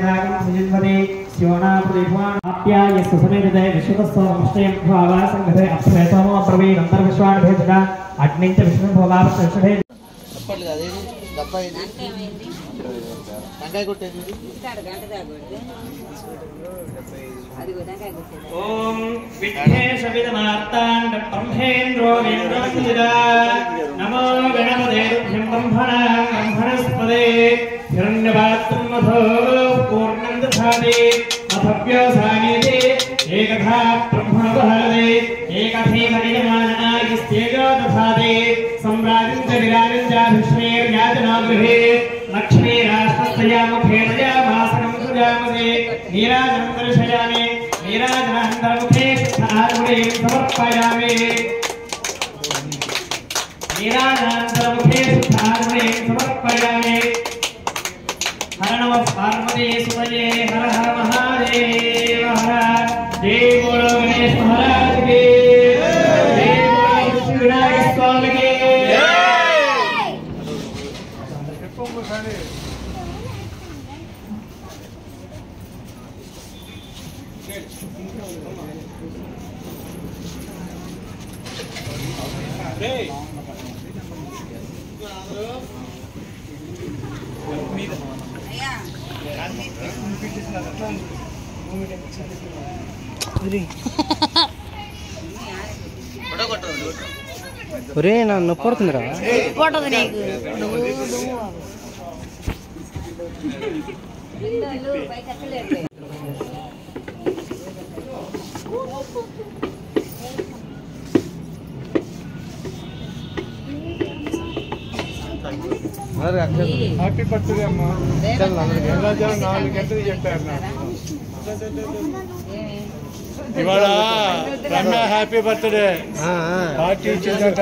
यागं सुजिन्वते शिवनाप्रतिभवानाप्यायस्य समेतते विश्वतस्त्वमष्टयं भावासङ्गते अप्रेतमो अब्रवीदन्तर्विश्वान् भेदः अग्निं च विष्णुभोगावसृषे చెప్పట్లేదు అదేది డబ్బా ఇది టెంకాయ కొట్టేది ఓం విఘ్నేశవిదమార్తాండ బ్రహ్మేంద్రో వేంద్రోందిరా నమో గణపదేభ్యం బ్రహ్మణాం బ్రహ్మణస్పదే హిరణ్యపాత్రం మధో పూర్ణం దధాతి మధవ్యోసానేతి ఏకథా బ్రహ్మణవహరదే ఏకథేమనియమానాయిస్తేజో దధాతి సమ్రాజం చ విరాజం చాభిష్మేర్యాజనా గృహే లక్ష్మీ రాష్ట్రస్తయాముఖేనయామాసనం సృజామసే నీరాజనం దర్శయామి నీరాజనానందముఖే స్థానముడే సమర్పయామి నీరాజనానందముఖే స్థానముడే సమర్పయామి హర నమ పార్వతీ సుమయే హర హర మహాదేవ హర జై బోలో గణేష్ మహారాజ్ కి జై బోలో శ్రీ వినాయక స్వామికి ఫోటో కొట్టండి ఒరే నా నొప్పి పడుతుందిరా పడదు నీకు నువ్వు నువ్వు హ్యాపీ బర్త్డే అమ్మా ఎలా నాలుగు గంటలు చెప్పారు నాకు ఇవాళ రమ్య హ్యాపీ బర్త్డే పార్టీ ఇచ్చిందట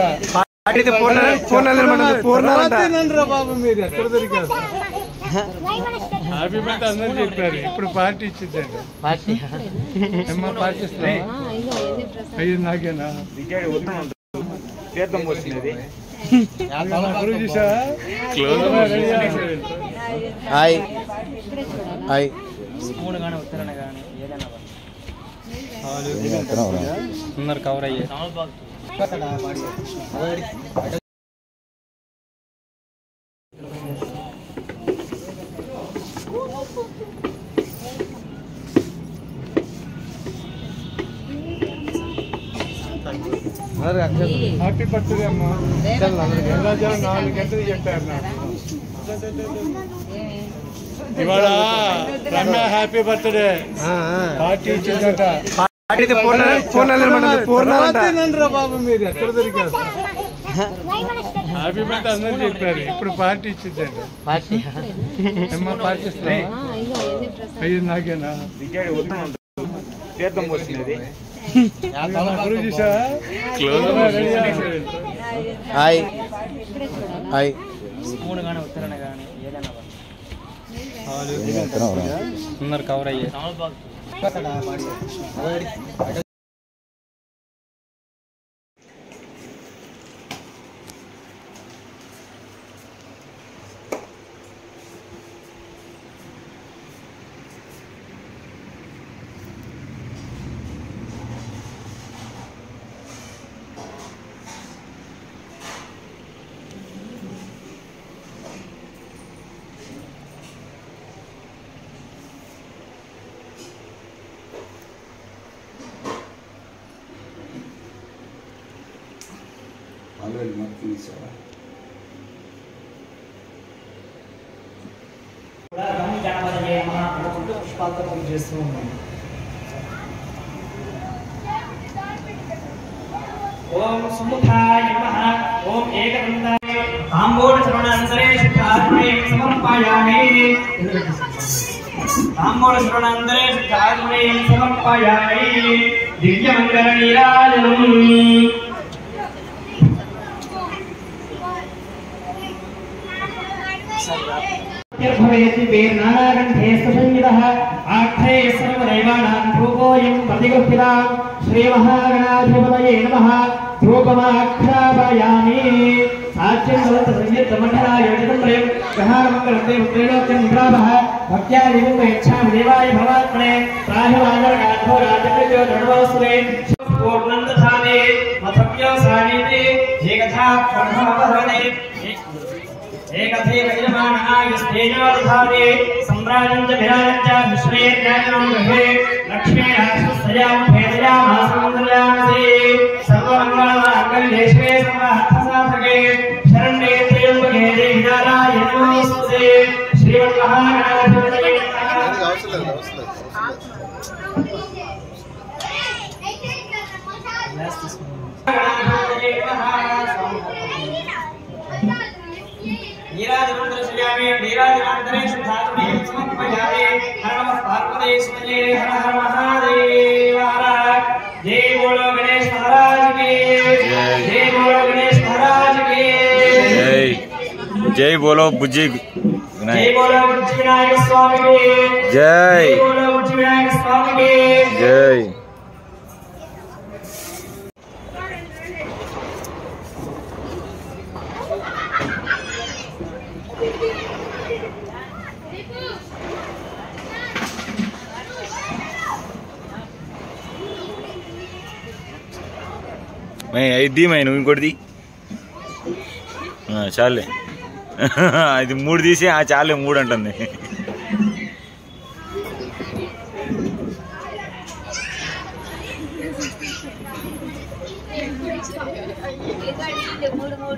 రా బాబు మీరు ఎక్కడ దొరికారు హ్యాపీ బర్త్డే అందరూ చెప్పారు ఇప్పుడు పార్టీ ఇచ్చిందంట పార్టీ అమ్మా పార్టీ ఇస్తావా అయ్యి నాకేనా తీర్థం పోసినది గురువు చూసావా రెడీ హాయ్ హాయ్ స్పూన్ కానీ ఉత్తరణ కానీ ఏదైనా అందరు కవర్ అయ్యే హ్యాపీ బర్త్డే అమ్మా ఎలా నాలుగు గంటలు చెప్పారు నాకు ఇవాళ రమ్య హ్యాపీ బర్త్డే పార్టీ ఇచ్చిందట రా బాబు మీరు ఎక్కడ దొరికారు హ్యాపీ బర్త్డే అందరూ చెప్పారు ఇప్పుడు పార్టీ ఇచ్చిందంట పార్టీ అమ్మా పార్టీ ఇస్తావా అయ్యి నాకేనా తీర్థం పోసినది గురువు చూసావా రెడీ హాయ్ హాయ్ స్పూన్ కానీ ఉత్తరణ కానీ ఏదైనా అందరు కవర్ అయ్యే కూడా గం గణపతయే నమః అనుకుంటూ పుష్పాలతో పూజ చేస్తూ ఉన్నాం ఓం సుముఖాయ నమః ఓం ఏకదంతాయ తాంబూల శ్రవణాంతరే శుద్ధాత్మనే సమర్పయామి తాంబూల శ్రవణాంతరే శుద్ధాత్మనే సమర్పయామి దివ్యమంగళ నీరాజనం भवेति वेर्नानागन्धे सुसंयुतः आख्ये सर्वदैवानां रूपोऽयं प्रतिगृह्यता श्रीमहागणाधिपतये नमः ధూపమాఖ్యాపయామి సాక్ష్యం భవత సంయుక్తమండలాయోజితం ప్రేమ్ గహారమంగళతే ఉత్రేణోక్తం నిద్రాభः భక్త్యా దివం ఇచ్ఛామి దేవాయ భవాత్మనే ప్రాహివాదరగాఢో రాజకృత్యో దృఢవస్తులే పూర్ణం దధానే మథవ్యో సానీతి ఏకథా బ్రహ్మవదనే एकथैव यजमानायुस्तेजोदधारे सम्राजं च विराजं च विश्वे ज्ञानं गृहे लक्ष्मी राक्षसयां भेदयामासमन्दयामसि सर्वमङ्गलमाङ्गल्ये शिवे सर्वार्थसाधके शरण्ये त्र्यम्बके देवि नारायणे नमोऽस्तुते श्रीमन्महागणाधिपतये नमः అవసరం లేదు అవసరం లేదు गणाधिपतये नमः नीराजमन्त्रश्यामि नीराजमान्तरे शुद्धात्मे समर्पयामि हर नमः पार्वतीश्वरे हर हर महादेव हर जय बोलो गणेश महाराज की जय बोलो गणेश महाराज की జై జై బోలో బుజ్జి जय వినాయక్ बोलो बुद्धि विनायक स्वामी की జై जय बोलो बुद्धि विनायक स्वामी की జై మై ఐదు మై నువ్వు ఇంకోటిది ఆ, చాలే అది మూడు తీసి ఆ చాలే మూడు అంటుంది మూడు మూడు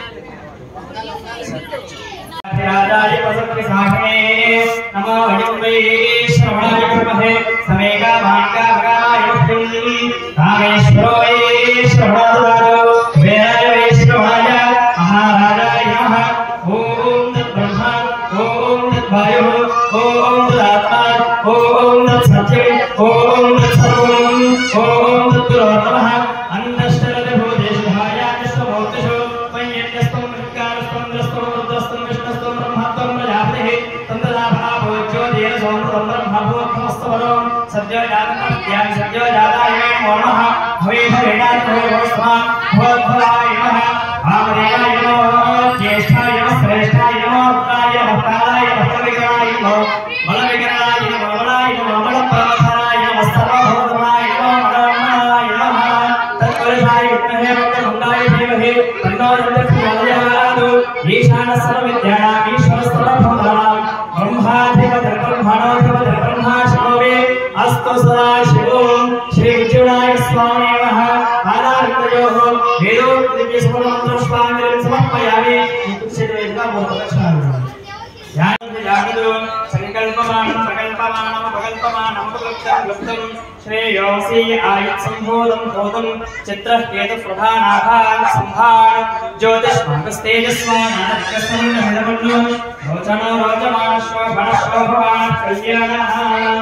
राजाय वसन्ति साहमे नमो हरिम्बै श्रवणाय कर्महे समेका भाङ्गा भगाय मुक्तिम् कामेश्वरो वै श्रवणाद्वारो वेदाय वै श्रवणाय महाराजाय नमः ॐ तद्ब्रह्मा ॐ तद्वायुः ॐ तदात्मा ॐ तत्सत्यम् ॐ तत्सर्वम् ॐ तद्गुरोत्तमः अन्नश्चरभूतेषु विश्वभूतेषु वैयज्ञस्त्वं विकारस्त्वं द्रस्त्वं रुद्रस्त्वं विष्णुस्त्वं ब्रह्मत्वं प्रजापतिः तन्तदाभावोज्योतेन सोमृतं ब्रह्मभूत्वमस्तवरो सद्यो जातमत्यां सद्यो जाताय नमो नमः भवे भवेनात्मोस्मा भवद्भवाय नमः वामदेवाय नमः ज्येष्ठाय नमः श्रेष्ठाय नमः रुद्राय नमः कालाय नमः बलविकराय नमः बलविकराय नमः बलाय नमः बलप्रवधनाय नमः सर्वभूतमाय नमः बलवन्नाय नमः तत्पुरुषाय विद्महे वक्रतुण्डाय धीमहि तन्नो दन्तप्रचोदयात् ईशानः सर्वविद्यानाम् ईश्वरः सर्वभूतानां ब्रह्माधिपतिर्ब्रह्मणोऽधिपतिर् ब्रह्मा शिवो मे अस्तु सदा शिवो श्रीविजयुनाय स्वामी नमः आदारतयोः वेदोक्तदिव्यस्मरणमन्त्रपुष्पाञ्जलिं समर्पयामि तुलसीदेवता मोदकक्षामि यागदो संकल्पमानं प्रकल्पमानं प्रकल्पमानं प्रकल्पं लुप्तं श्रेयोऽसि आयुत्सम्भूतं भूतं चित्रः केतुप्रधानाः सम्भार ज्योतिष्माकस्तेजस्मानानकस्मं हिरमण्यो रोचनो रोचमानश्व भणश्व भवान् कल्याणः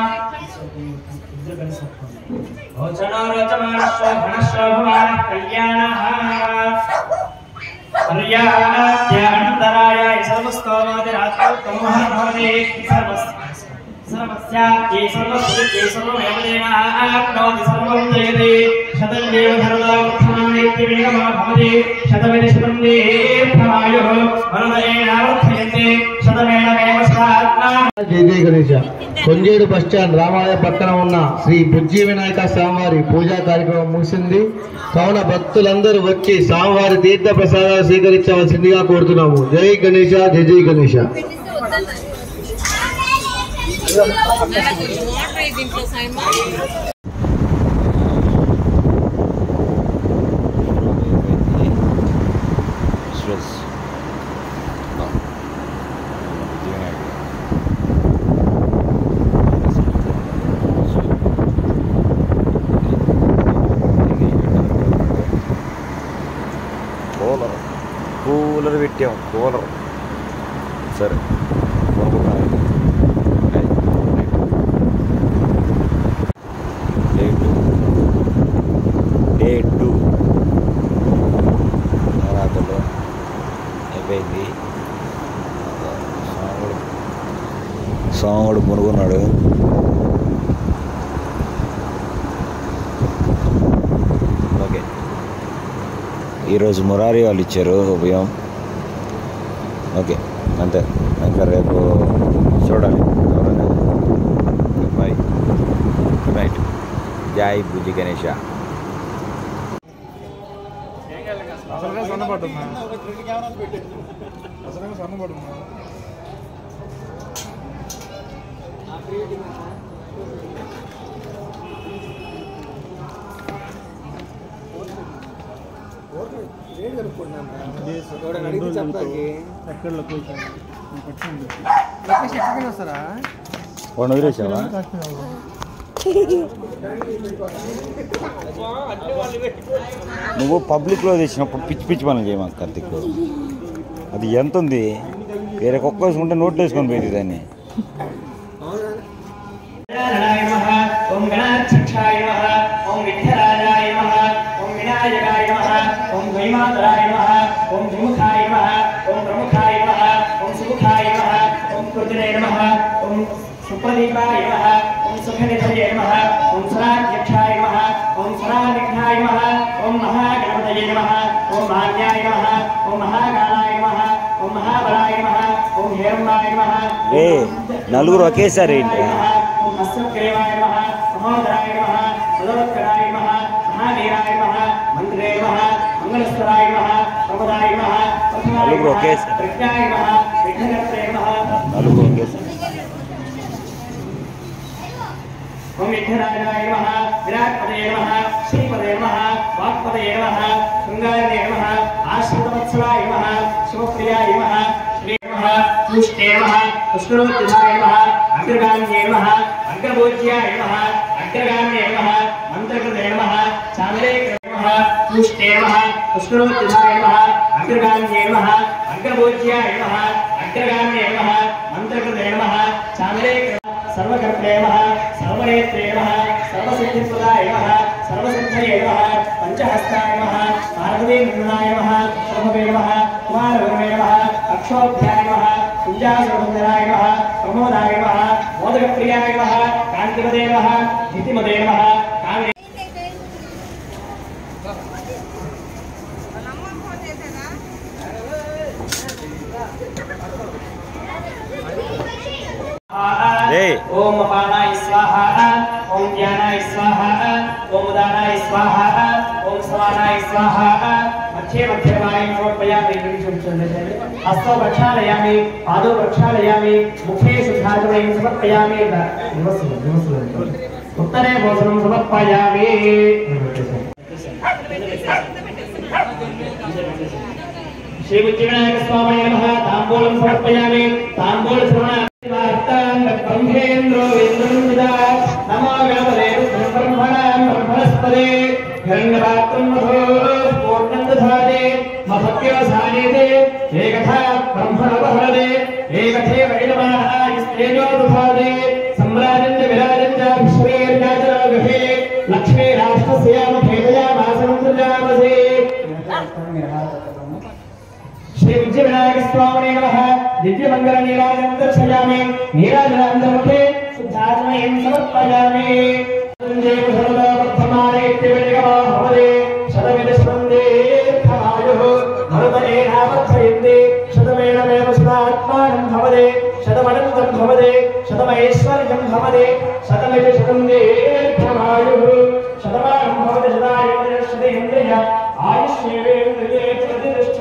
रोचनो रोचमानश्व भणश्व भवान् कल्याणः पर्याप्त्यानन्तराय सर्वस्तोमादिरात्मोत्तमः भवति सर्वस्याप्ये सर्वस्य सर्वमेव तेनाप्नोति सर्वं जयते शतं देव धर्मदावर्धनानित्यमेकमा भवति शतमिति शतं दीर्घमायुः वरदयेनावर्धयन्ते शतमेणमेव सदात्मा జై జై గణేశ కొంజేడు బస్ స్టాండ్ రామాలయ పక్కన ఉన్న శ్రీ బుజ్జి వినాయక స్వామివారి పూజా కార్యక్రమం ముగిసింది కావున భక్తులందరూ వచ్చి స్వామివారి తీర్థ ప్రసాదాలు స్వీకరించవలసిందిగా కోరుతున్నాము జై గణేశ జై జై గణేశ దీంట్లో సైన్ స్ట్రెస్ కూలర్ కూలర్ పెట్టాం కూలర్ సరే కొనుక్కుంటాను డే టూ డే టూ నవరాత్రులు అయిపోయింది స్వాముడు స్వాముడు మునుగున్నాడు ఓకే ఈరోజు మురారి వాళ్ళు ఇచ్చారు ఉభయం ఓకే అంతే ఇంకా రేపు చూడాలి ఎవరైనా బాయ్ గుడ్ నైట్ జై బుజ్జి గణేష అసలుగా సన్నపడున్నా అసలుగా సన్నపడున్నా వాడిని వదిలేసావా నువ్వు పబ్లిక్లో తెచ్చినప్పుడు పిచ్చి పిచ్చి పనులు చేయమాకు కార్తిక్ అది ఎంత ఉంది వేరే కుక్క వేసుకుంటే నోట్లో వేసుకొని పోయింది దాన్ని గణాయ నమః ఓం గణాధ్యక్షాయ నమః ఓం విఘ్నరాజాయ నమః ఓం వినాయకాయ నమః ఓం వైమాతరాయ నమః ఓం విముఖాయ నమః ఓం ప్రముఖాయ నమః ఓం సుముఖాయ నమః ఓం కృతినే నమః ఓం సుప్రదీపాయ నమః ఓం సుఖనిధయే నమః ఓం సురాధ్యక్షాయ నమః ఓం సురావిఘ్నాయ నమః ఓం మహాగణపతయే నమః ఓం మాన్యాయ నమః ఓం మహాకాలాయ నమః ఓం మహాబలాయ నమః ఓం హేరంబాయ నమః ఏ నలుగురు ఒకేసారి ఏంటి ఓం అశ్వగ్రీవాయ నమః మహోదరాయ నమః సదవత్కరాయ నమః మహావీరాయ నమః మంత్రే నమః మంగళస్వరాయ నమః ప్రమదాయ నమః ప్రథమాయ నలుగురు నమః ఒకేసారి. ప్రజ్ఞాయ నమః విఘ్నకర్త్రే నమః నలుగురు ఒకేసారి ఓం విఘ్నరాజాయ నమః విరాట్పదే నమః శ్రీపదే నమః వాక్పదే నమః శృంగారదే నమః ఆశ్రితవత్సలాయ నమః శివప్రియాయ నమః శ్రీ నమః పుష్టే నమః పుష్కరోత్తిధాయ నమః అగ్రగామ్యే నమః అగ్రభోజ్యాయ నమః అగ్రగామ్యే నమః మంత్రకృతే నమః చామరే నమః పుష్టే నమః పుష్కరోత్తిధాయ నమః అగ్రగామ్యే నమః అగ్రభోజ్యాయ నమః అగ్రగామ్యే నమః మంత్రకృతే నమః చామరే సర్వకర్త్రే నమః సర్వనేత్రే నమః సర్వసిద్ధిప్రదాయ నమః సర్వసిద్ధయే నమః పంచహస్తాయ నమః పార్వతీ నృణాయ నమః బ్రహ్మవే నమః కుమారవరమే నమః అక్షోభ్యాయ నమః కుంజాసురసుందరాయ నమః ప్రమోదాయ నమః మోదకప్రియాయ నమః కాంతిమదే నమః ధితిమదే నమః కామినే ఏయ్. ఓం అపానాయ స్వాహ ఓం జ్ఞానాయ స్వాహ ఓం ఉదానాయ స్వాహ ఓం సమానాయ స్వాహ మధ్యే మధ్యమాయం సమర్పయామి హస్తో ప్రక్షాళయామి పాదో ప్రక్షాళయామి ముఖే శుద్ధాత్మయం సమర్పయామి నివసు నివసు ఉత్తరే భోజనం సమర్పయామి శ్రీ విద్యవినాయక స్వామి నమ తాంబూలం సమర్పయామి తాంబూల శ్రవణ బ్రహ్మేంద్రో ఇంద్రం విదా నమో గణపదే బ్రహ్మణ బ్రహ్మణస్పదే హిరణ్యపాత్రం మధో పూర్ణం దధాతే మహత్యవసానేతే ఏకథా బ్రహ్మణోపహరదే ఏకథే వైడమాస్తేజో దుధాతే సమ్రాజం చ విరాజం చ విశ్వేర్యాచ గృహే లక్ష్మీ రాష్ట్రస్యాముఖేతయా మాసం సృజామసే శ్రీ విద్య వినాయక స్వామి నమ దివ్య మంగళ నీరాజనం దర్శయామి నీరాజనాంతముఖే శుద్ధాత్మయం సమర్పయామి సంజయ కుశలదా వర్ధమానే త్రివేగమా భవదే శతమిద శతందేర్ఘమాయుః భరతేనావర్ధయంతి శతమేనమేవ శతాత్మానం భవదే శతమనంతం భవదే శతమైశ్వర్యం భవదే శతమిద శతం దీర్ఘమాయుః శతమానం భవతి శతాయుర్య శతేంద్రియ ఆయుష్యేవేంద్రియే ప్రతిష్ఠ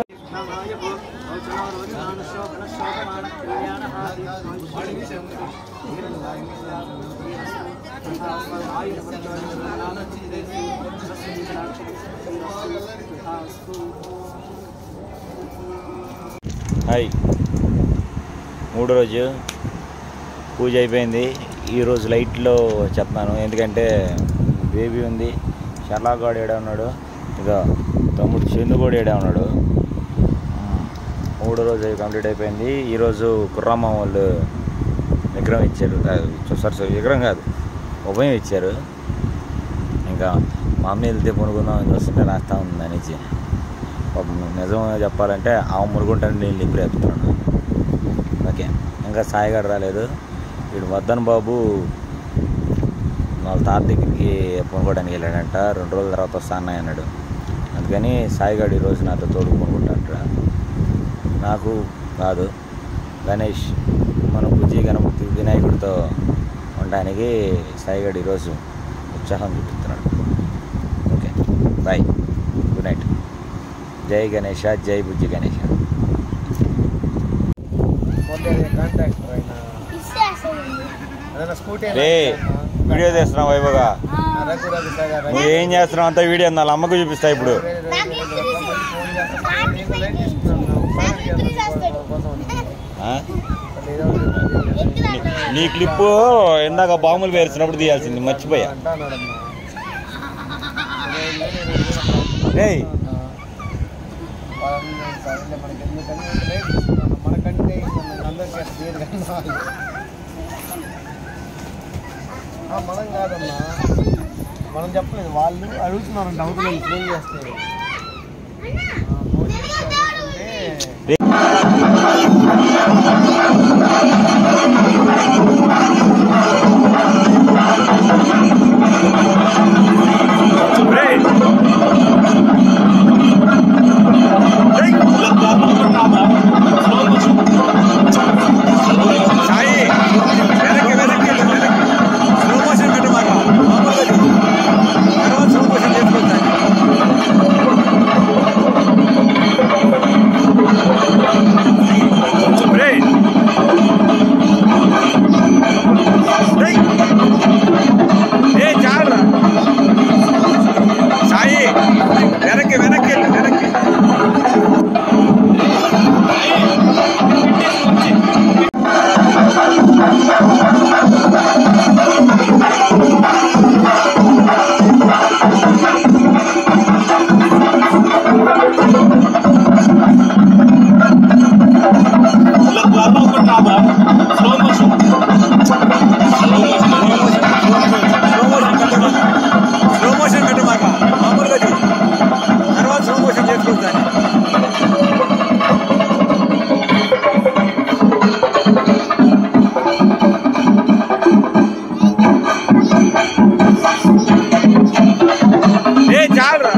హాయ్ మూడో రోజు పూజ అయిపోయింది ఈరోజు లైట్లో చెప్తాను ఎందుకంటే బేబీ ఉంది షర్లాగాడు ఏడా ఉన్నాడు ఇక తమ్ముడు చందు కూడా ఏడా ఉన్నాడు ఉమ్, మూడో రోజు కంప్లీట్ అయిపోయింది ఈరోజు కుర్రమ్మ వాళ్ళు విగ్రహం ఇచ్చారు సారీ సారీ విగ్రహం కాదు ఉభయం ఇచ్చారు ఇంకా మా అమ్మ వెళ్తే పనుకుందాం చూస్తుంటే రాస్తా ఉంది అనేసి పాపం నిజం చెప్పాలంటే ఆ మురుగుంటాను నేను లింపులు ఎత్తుతున్నాను ఓకే ఇంకా సాయిగాడు రాలేదు వీడు వద్దన్ బాబు వాళ్ళ తాత దగ్గరికి పనుకోవడానికి వెళ్ళాడంట రెండు రోజుల తర్వాత వస్తా అన్నాయి అన్నాడు అందుకని సాయిగాడు ఈరోజు నాతో తోడుకుంటుంటాడు నాకు కాదు గణేష్ మన బుజ్జి గణపతి వినాయకుడితో ఉండడానికి సాయిగాడు ఈరోజు ఉత్సాహం చూపిస్తున్నాడు ఓకే బాయ్ గుడ్ నైట్ జై గణేష జై బుజ్జి గణేష కాంటాక్ట్ ఆయన ఏదైనా స్కూటీ రే వీడియో చేస్తున్నావు వైభవగా రఘు రఘు సార్ గారు నువ్వు ఏం చేస్తున్నావు అంతా వీడియో వాళ్ళ అమ్మకు చూపిస్తా ఇప్పుడు ఆ? నీ- నీ క్లిప్పు ఇందాక బాంబులు పేర్చినప్పుడు తీయాల్సింది మర్చిపోయా ఏయ్ మనకంటే అందరికీ తీరు కానీ ఆ, మనం కాదమ్మా మనం చెప్పలేదు వాళ్ళు అడుగుతున్నారు డౌట్ ఫోన్ చేస్తారు ఆ, ఫోన్ చేసి అడుగుతుంటే సాయి వెనక్కి వెనక్కి వెనక్కి స్లో మోషన్ పెట్టమాక మామూలుగా చూడు తర్వాత స్లో మోషన్ చేసుకోవచ్చు ఏ చాలరా సాయి వెనక్కి వెనక్కి వెళ్ళు, వెనక్కి స్లో మోషన్ పెట్టమాక స్లో మోషన్ పెట్టమాక మామూలుగా చూడు తర్వాత స్లో మోషన్ చేసుకోవచ్చు దాన్ని ఏ చాలరా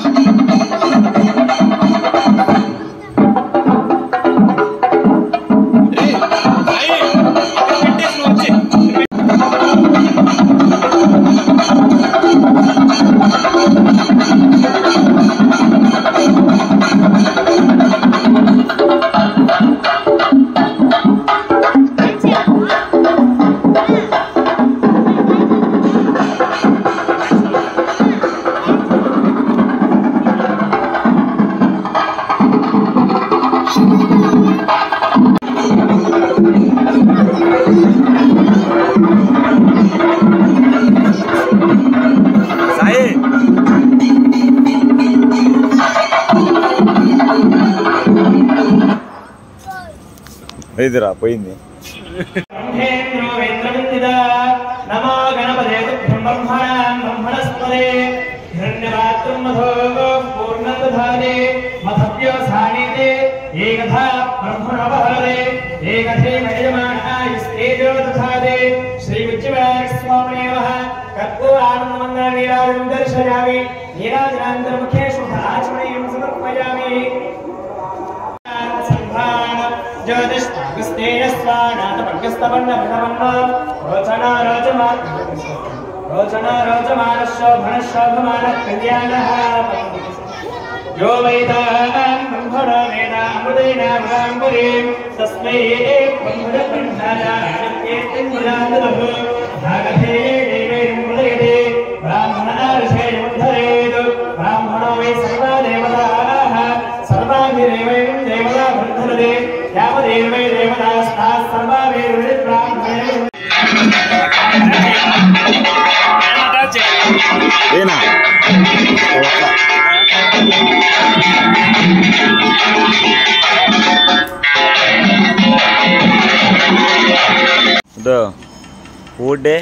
సాయి ఇదిరా పోయింది బ్రహ్మేంద్రో వేంద్రవందిత నమో గణపతే తుభ్యం బ్రహ్మణాం బ్రహ్మణస్పదే హిరణ్యరాత్రం మధో పూర్ణదధానే మధవ్యో సానీతే ఏకథా బ్రహ్మణవహరే ఏకథే మయజమానాయస్తేజో దధాదే శ్రీ ఉజ్జవాస్వామినేవః కర్పూరానందమంగళ నీరాజనం దర్శయామి నీరాజనాంతర్ముఖే శుభాచమయం సమర్పయామి यो वेदान् ब्रह्मण वेदामृतेनामृताम्बुरीं तस्मै ब्रह्मणब्रह्मणानित्येतिमुदान्दुः भागधे देवेमुदयते ब्राह्मणार्षेमुद्धरेत् ब्राह्मणो वै सर्वा देवताः सर्वाभिरेवैं देवता वर्धनते यावदेवै देवतास्ताः सर्वाभिर्वै ब्राह्मणे ఏనా ఇదో ఫుడ్ డే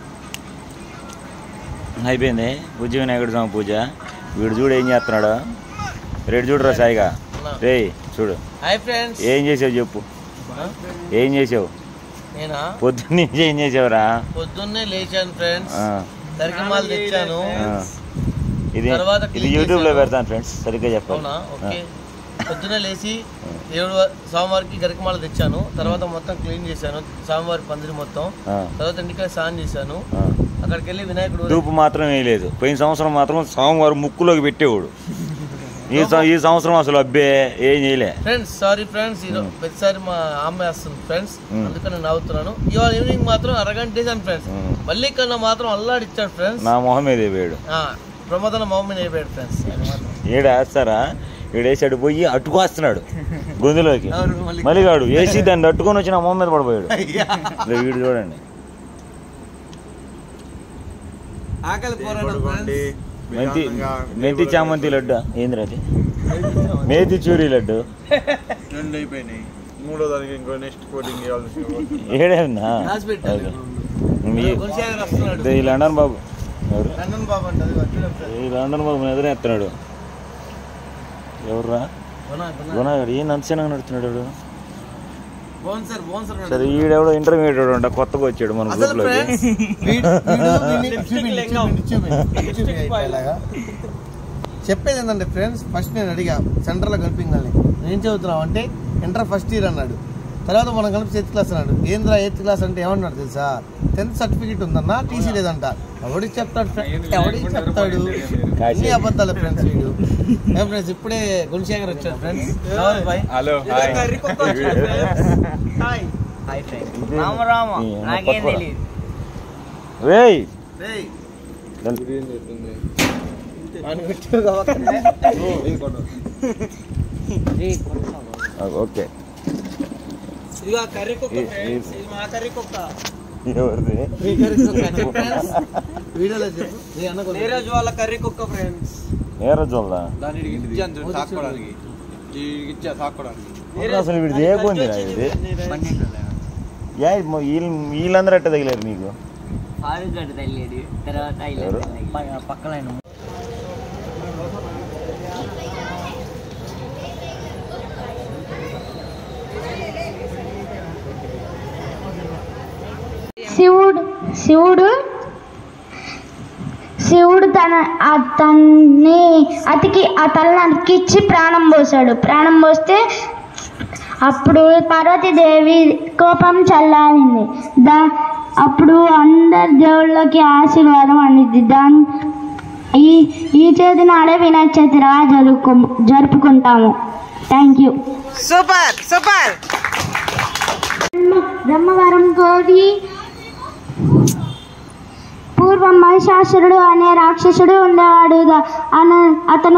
అయిపోయింది పూజ వినాయకుడి స్వామి పూజ వీడు చూడు ఏం చేస్తున్నాడు రెడ్ చూడరా సాయిగా రే చూడు హాయ్ ఫ్రెండ్స్ ఏం చేసావు చెప్పు ఏం చేసావు నేనా పొద్దున్న నుంచి ఏం చేసావురా పొద్దున్నే లేచాను ఫ్రెండ్స్ ఆ, తరికిమాలు తెచ్చాను ఆ. ఇది తర్వాత ఇది clean యూట్యూబ్లో చేశాను. పెడతాను ఫ్రెండ్స్ సరిగ్గా చెప్పాలి అవునా ఓకే పొద్దున లేచి ఏడు స్వామివారికి గరికమాల తెచ్చాను తర్వాత మొత్తం క్లీన్ చేశాను స్వామివారి పందిరి మొత్తం ఆ, తర్వాత ఇంటికి స్నానం చేశాను ఆ. అక్కడికి వెళ్ళి వినాయకుడు ధూపు మాత్రం వేయలేదు పోయిన సంవత్సరం మాత్రం స్వామివారు ముక్కులోకి పెట్టేవాడు ఈ సం- ఈ సంవత్సరం అసలు అబ్బే ఏం చేయలే ఫ్రెండ్స్ సారీ ఫ్రెండ్స్ ఈరోజు ప్రతిసారి మా అమ్మాయి వస్తుంది ఫ్రెండ్స్ మ్. అందుకని నేను నవ్వుతున్నాను ఇవాళ ఈవినింగ్ మాత్రం అరగంట వేసాను ఫ్రెండ్స్ మ్. మళ్ళీ కన్నా మాత్రం అల్లాడిచ్చాడు ఫ్రెండ్స్ నా మొహం మీద వేయడు ప్రమోదన మమ్మీని అయిపోయాడు ఫ్రెండ్స్ ఆయన మాత్రం ఏడు వేస్తారా ఏడు వేసాడు పోయి అట్టుకొస్తున్నాడు గొంతులోకి ఎవరు మళ్ళీ మళ్ళీ కాడు వేసి దాన్ని అట్టుకొని వచ్చి నా మొహం మీద పడిపోయాడు ఇదిగో వీడు చూడండి ఆకలి పోరాడు ఫ్రెండ్స్ మెంతి మెంతి చామంతి లడ్డు ఏంది అది మేతి చూరి లడ్డు రెండు అయిపోయినాయి మూడో దానికి ఇంకో నెక్స్ట్ కోటింగ్ ఇవ్వాల్సి ఏడేనా రాసి పెట్టాను ఈ- గుణశేఖర్ వస్తున్నాడు ఇదే ఈ లండన్ బాబు ఎవరు నందన్ బాబు అంటే అది వచ్చిన ఫ్రెండ్స్ ఈ లండన్ బాబు ఎదురే ఎత్తున్నాడు ఎవర్రా గుణ గుణ గుణగాడు ఏం అంతసేనా నడుతున్నాడు వాడు? బోన్ సార్ బోన్ సార్ సరే ఈడెవడో ఇంటర్మీడియట్ అంట కొత్తగా వచ్చాడు మన అసలు గ్రూప్ లోకి ఫ్రెండ్స్ వీడు- వీడు వీడిని చూపిండి, చూపిండి, చూపిండి, చూపిండి ఇలాగా. చెప్పేది ఏంటంటే ఫ్రెండ్స్ ఫస్ట్ నేను అడిగా సెంటర్లో కలిపిందని ఏం చదువుతున్నావు అంటే ఇంటర్ ఫస్ట్ ఇయర్ అన్నాడు తర్వాత మనం కలిపి ఎయిత్ క్లాస్ అన్నాడు ఏంద్రా ఎయిత్ క్లాస్ అంటే ఏమన్నాడు తెలుసా టెన్త్ సర్టిఫికేట్ ఉందన్నా టీసీ లేదంట ఎవడికి చెప్తాడు friend? ఎవడికి చెప్తాడు అన్ని అబద్ధాలు ఫ్రెండ్స్ వీడు ఏం ఫ్రెండ్స్ ఇప్పుడే గుణశేఖర్ వచ్చాడు friends hello hi Rama Rama ఈ అమ్మ నాకేం పట్టుకోరా. తెలియదు రేయ్ రేయ్, ఆ, ఓకే ఇదిగో ఆ కర్రీ కుక్క ఈ- ఫ్రెండ్స్ ఈ- ఇది మా కర్రీ కుక్క ఎవరిది మీ కర్రీ కుక్క చెప్పు ఫ్రెండ్స్ వీడియోలో చెప్పు నీ అన్న కొద్దిగా. ఈరోజు వాళ్ళ కర్రీ కుక్క ఫ్రెండ్స్ ఏ రోజు వల్ల దానికి ఇచ్చాను సాక్కోవడానికి ఈ ఇచ్చా సాక్కోవడానికి అసలు వీడిది ఏ పోయింది ఇది యా ఇది మొ- వీళ్ళు వీళ్ళందరూ అట్ట తగిలారు నీకు ఫారూక్ గడ్డ తల్లేడు తర్వాత ఎవరు? పక్కన శివుడు శివుడు శివుడు తన అతన్ని అతికి ఆ తలని అతికిచ్చి ప్రాణం పోసాడు ప్రాణం పోస్తే అప్పుడు పార్వతీదేవి కోపం చల్లారింది దా అప్పుడు అందరి దేవుళ్ళకి ఆశీర్వాదం అందింది దాని ఈ ఈ చేతి నాడే వినాయక చవితి రా జరుపు జరుపుకుంటాము thank you super super Brahmavaram కోరి పూర్వం మహిషాసురుడు అనే రాక్షసుడు ఉండేవాడు దా- అన- అతను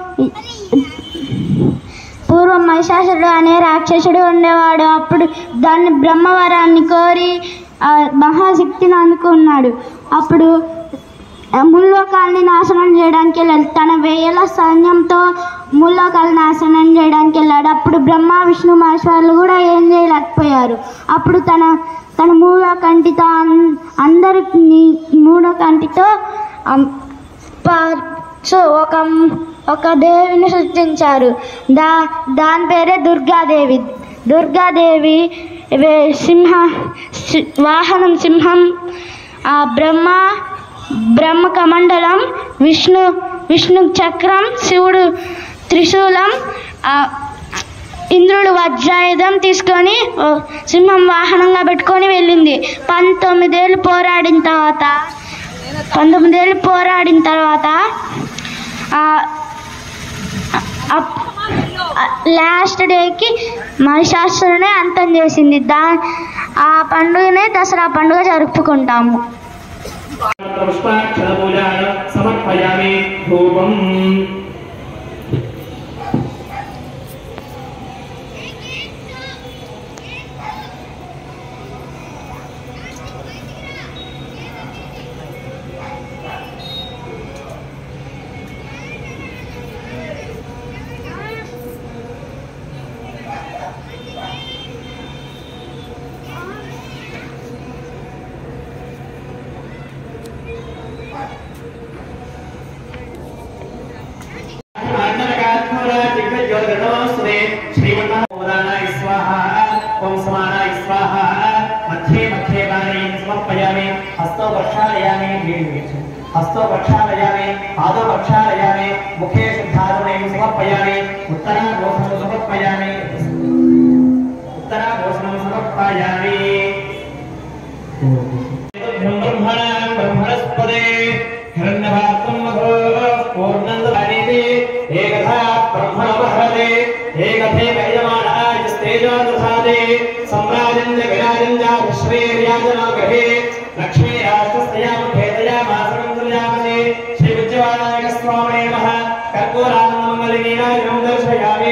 పూర్వం మహిషాసురుడు అనే రాక్షసుడు ఉండేవాడు అప్పుడు దాన్ని బ్రహ్మవరాన్ని కోరి ఆ మహాశక్తిని అనుకున్నాడు అప్పుడు ఆ ముల్లోకాల్ని నాశనం చేయడానికి వెళ్ళాడు తన వేల సైన్యంతో ముల్లోకాల్ని నాశనం చేయడానికి వెళ్ళాడు అప్పుడు బ్రహ్మ విష్ణు మహేశ్వరులు కూడా ఏం చేయలేకపోయారు అప్పుడు తన తన మూడో కంటితో అన్- అందరిని మూడో కంటితో అం- ప- సో ఒక ఒక దేవిని సృష్టించారు దా దాని పేరే దుర్గాదేవి దుర్గాదేవి వే- సింహ సి- వాహనం సింహం ఆ బ్రహ్మ బ్రహ్మ కమండలం విష్ణు విష్ణు చక్రం శివుడు త్రిశూలం ఆ, ఇంద్రుడు వజ్రాయుధం తీసుకొని ఓ, సింహం వాహనంగా పెట్టుకొని వెళ్ళింది పంతొమ్మిదేళ్ళు పోరాడిన తర్వాత పంతొమ్మిదేళ్ళు పోరాడిన తర్వాత ఆ, అప్- లాస్ట్ డేకి మహిషాసురునే అంతం చేసింది దా ఆ పండుగనే దసరా పండుగ జరుపుకుంటాము పుష్పాక్షరపూజాయ సమర్పయామి ధూపం हस्तौ प्रक्षालयामि हस्तौ प्रक्षालयामि पादौ प्रक्षालयामि मुखे शुद्धात्मने समर्पयामि उत्तराघोषणं समर्पयामि उत्तराघोषणं समर्पयामि ब्रह्मणां ब्रह्मणस्पदे हिरण्यभागं मधो पूर्णन्दधानीति एकधा ब्रह्मणोपहरते एकथे वैयमानाय स्तेजो दधाते सम्राजं च विराजं च विश्वेर्याजनो गृहे लक्ष्मी राष्ट्रस्तया मुखेतया मासनं तुल्यामते श्रीविद्यवानायक स्वामिने नमः कर्पूरानन्दमङ्गलनीराजनं दर्शयामि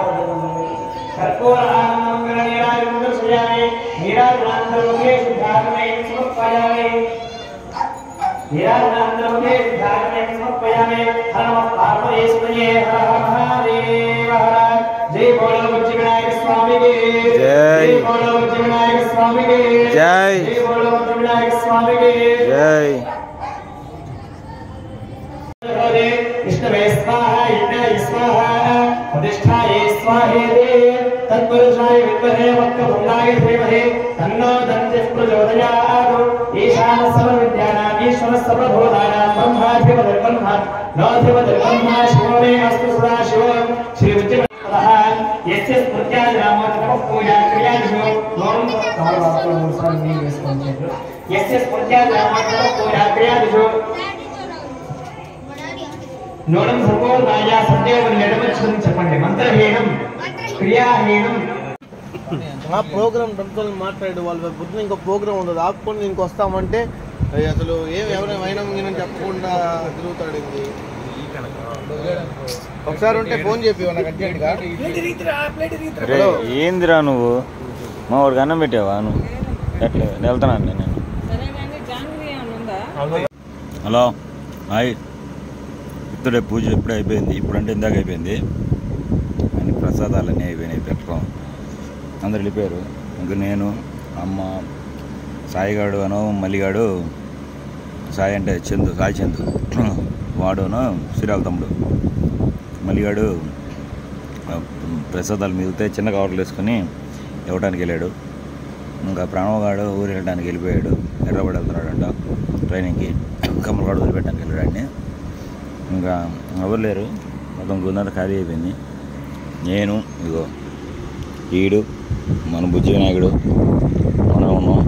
कर्पूरानन्दमङ्गलनीराजनं दर्शयामि नीराजनान्तरमुखे शुद्धात्मने समर्पयामि नीराजनान्तरमुखे शुद्धात्मने समर्पयामि हर नमः पार्वतीस्मये हर हर महादेव हर जय बोलो बुद्धि विनायक स्वामी के जय। बोलो बुद्धि विनायक स्वामी के जय। जय बोलो बुद्धि विनायक स्वामी के జై विष्णवे स्वाहा यज्ञाय स्वाहा प्रतिष्ठायै स्वाहेते तत्पुरुषाय विद्महे वक्रतुण्डाय धीमहि तन्नो दन्तिः प्रचोदयात् ईशानः सर्वविद्यानाम् ईश्वरः सर्वभूतानां ब्रह्माधिपतिर्ब्रह्म नोऽधिपतिर्ब्रह्म शिवो मे अस्तु सदा शिवो श्रीविद्यमतः यस्य स्मृत्यादिनामोत्तमः पूजा क्रियादिषु नोरं यस्य स्मृत्यादिनामोत्तमः पूजा क्रियादिषु నోడం సర్వోదాయ సత్యవని ఎడమచ్చని చెప్పండి మంత్రహీనం క్రియాహీనం ఆ ప్రోగ్రామ్ దాంతో మాట్లాడు వాళ్ళ పొద్దున ఇంకో ప్రోగ్రామ్ ఉండదు ఆపుకొని ఇంక వస్తామంటే అయ్య అసలు ఏం ఎవరైనా వైనం గినం చెప్పకుండా తిరుగుతాడు ఇది ఒకసారి ఉంటే ఫోన్ చెప్పి నాకు అర్జెంట్గా రే ఏందిరా నువ్వు మా వాడికి అన్నం పెట్టావా నువ్వు ఎట్లా నేను వెళ్తున్నాను నేను హలో హాయ్ ఇప్పుడే పూజ ఇప్పుడే అయిపోయింది ఇప్పుడంటే ఇందాక అయిపోయింది అన్ని ప్రసాదాలు అన్నీ అయిపోయినాయి పెట్టడం అందరు వెళ్ళిపోయారు ఇంక నేను అమ్మ సాయిగాడు అను మల్లిగాడు సాయి అంటే చందు సాయి చందు వాడును శ్రీరాల తమ్ముడు మల్లిగాడు ఆ, ప్రసాదాలు మిగిలితే చిన్న కవర్లు వేసుకొని ఇవ్వడానికి వెళ్ళాడు ఇంకా ప్రణవగాడు ఊరు వెళ్ళడానికి వెళ్ళిపోయాడు ఎర్రబడి వెళ్తున్నాడంట ట్రైనింగ్కి కమ్మలగాడు వదిలిపెట్టడానికి వెళ్ళాడు ఇంకా ఎవరు లేరు మొత్తం గుందంతా ఖాళీ అయిపోయింది నేను ఇగో ఈడు మన బుజ్జి వినాయకుడు మనం ఉన్నాం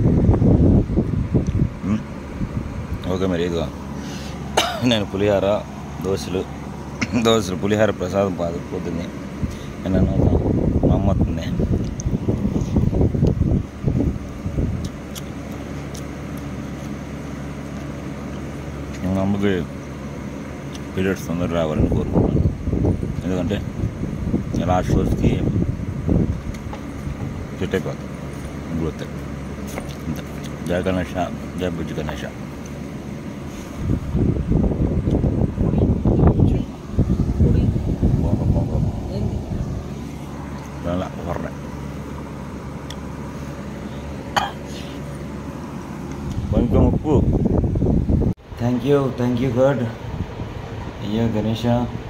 ఉమ్. ఓకే మరి ఇదిగో నేను పులిహార దోశలు దోశలు పులిహార ప్రసాదం పాదు పోతుంది నన్ను మా అమ్మ వస్తుంది మా అమ్మకి పీరియడ్స్ తొందరగా రావాలని కోరుకుంటున్నాను ఎందుకంటే లాస్ట్ రోజుకి సెట్ అయిపోతుంది ఇంట్లో వస్తాయి అంతే జయ గణేష జయ బుజ్జి గణేష అలా వర్ర కొంచెం ఉప్పు thank you thank you god అయ్యో గణేష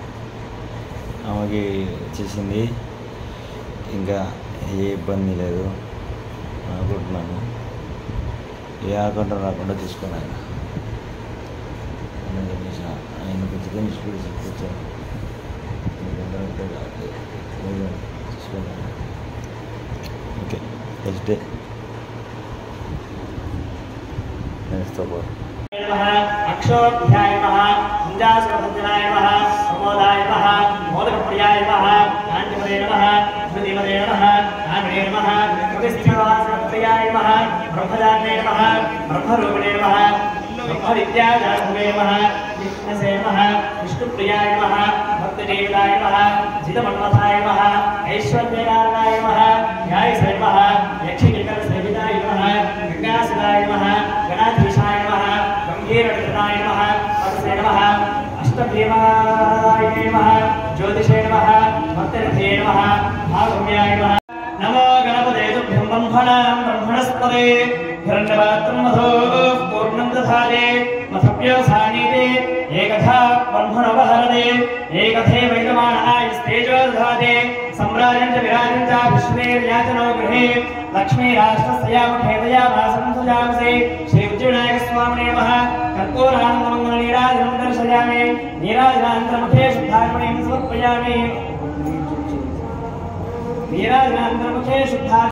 ఆమెకి వచ్చేసింది ఇంకా ఏ ఇబ్బంది లేదు అనుకుంటున్నాను ఏ ఆకుండా రాకుండా చూసుకున్నాను అన్న గణేష ఆయన కొంచెం గణేష్ కూడా చెప్పుకొచ్చాను చూసుకున్నాను ఓకే ఫస్ట్ డే నెక్స్ట్ అబ్బా नमः अक्षोभ्याय नमः कुञ्जासुरभञ्जनाय नमः प्रमोदाय नमः मोदकप्रियाय नमः काञ्चपदे नमः श्रुतिपदे नमः कामिने नमः प्रतिष्ठितवासप्रियाय नमः ब्रह्मजाते नमः ब्रह्मरूपिणे नमः ब्रह्मविद्याजातुवे नमः विष्णसे नमः विष्णुप्रियाय नमः भक्तजीविताय नमः जितमन्मथाय नमः ऐश्वर्यकारणाय नमः ध्यायसे नमः यक्षिकिकरसेविताय नमः गङ्गासुराय नमः गणाधीशाय नमः गम्भीरकृताय नमः परसे नमः अष्टभीमाय नमः ज्योतिषे नमः भक्तरथे नमः भागम्याय नमः नमो गणपते तुभ्यं ब्रह्मणां ब्रह्मणस्पदे हिरण्यपात्रं मधो पूर्णं दधाते मथव्यवसानीते एकथा ब्रह्मणोपहरते एकथे वैदमानः स्तेजो दधाते सम्राजं च विराजं च विश्वेर्याचनो गृहे लक्ष्मी राष्ट्रस्यामुखेतया वासं सजामसे श्री उज्जविनायकस्वामिने नमः कर्पूरानन्दमङ्गलनीराजनं दर्शयामि नीराजनान्तरमुखे शुद्धार्पणीं समर्पयामि नीराजनान्तरमुखे शुद्धा